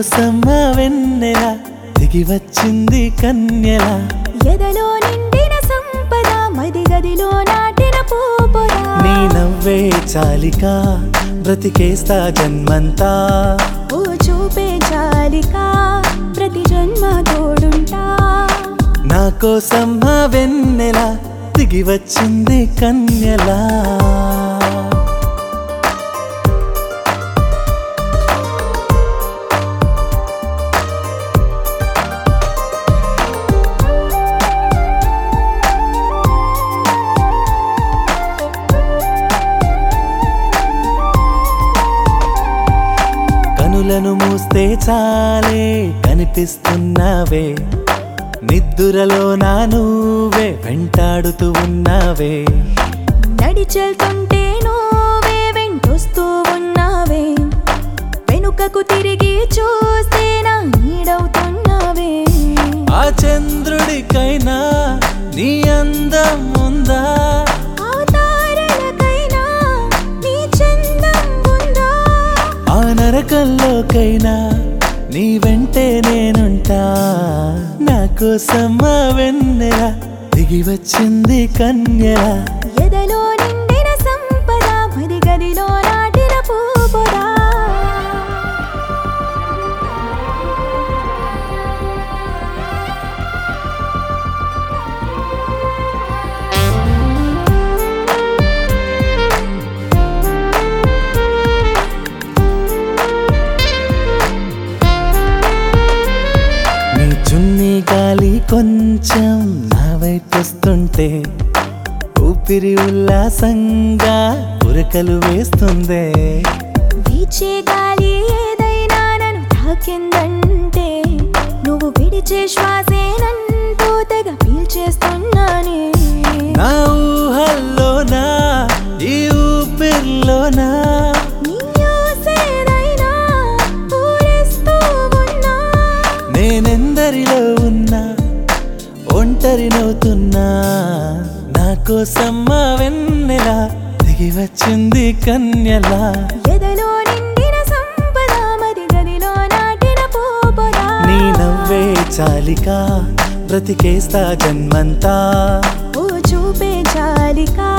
కోసం ఆ వెన్నెల దిగి వచ్చింది కన్యల ఎదలో నిండిన సంపద మది గదిలో నాటిన పూపురా నీ నవ్వే చాలిక బ్రతికేస్తా జన్మంతా ఓ చూపే చాలిక ప్రతి జన్మ తోడుంటా నా కోసం ఆ వెన్నెల దిగి వచ్చింది కన్యలా కనులను మూస్తే చాలే కనిపిస్తున్నావే నిద్దురలో నా నువ్వే వెంటాడుతూ ఉన్నావే నడిచెళ్తుంటే నువ్వే వెంటొస్తూ ఉన్నావే వెనుకకు తిరిగి చూస్తే నా నీడవుతున్నావే ఆ చంద్రుడికైనా నీ అందం ఉందా ఆ తారలకైనా నీ చందం ఉందా ఆ నరకల్లోకైనా నీ వెంటే నేనుంటా నా కోసం ఆ వెన్నెల దిగి వచ్చింది కన్యల ఎదలో నిండిన సంపద మది గదిలో నాటిన పూపురా నీ చున్నీ గాలి కొంచెం నా వైపు వస్తుంటే ఊపిరి ఉల్లాసంగా ఉరకలు వేస్తుందే వీచే గాలి ఏదైనా నన్ను తాకిందంటే నువ్వు విడిచే శ్వాసేనంటూ తెగ పీల్చేస్తున్నానే నా ఊహల్లోనా ఈ ఊపిరిలోనా నీ ఊసేదైనా ఊరేస్తూ ఉన్నా నేనెందరిలో ఉన్నా ఒంటరినవుతున్నా నా కోసం మా వెన్నెల దిగి వచ్చింది కన్యలా ఎదలో నిండిన సంపద మరి గదిలో నాటిన పూపురా నీ నవ్వే చాలిక బ్రతికేస్తా జన్మంతా ఓ చూపే చాలిక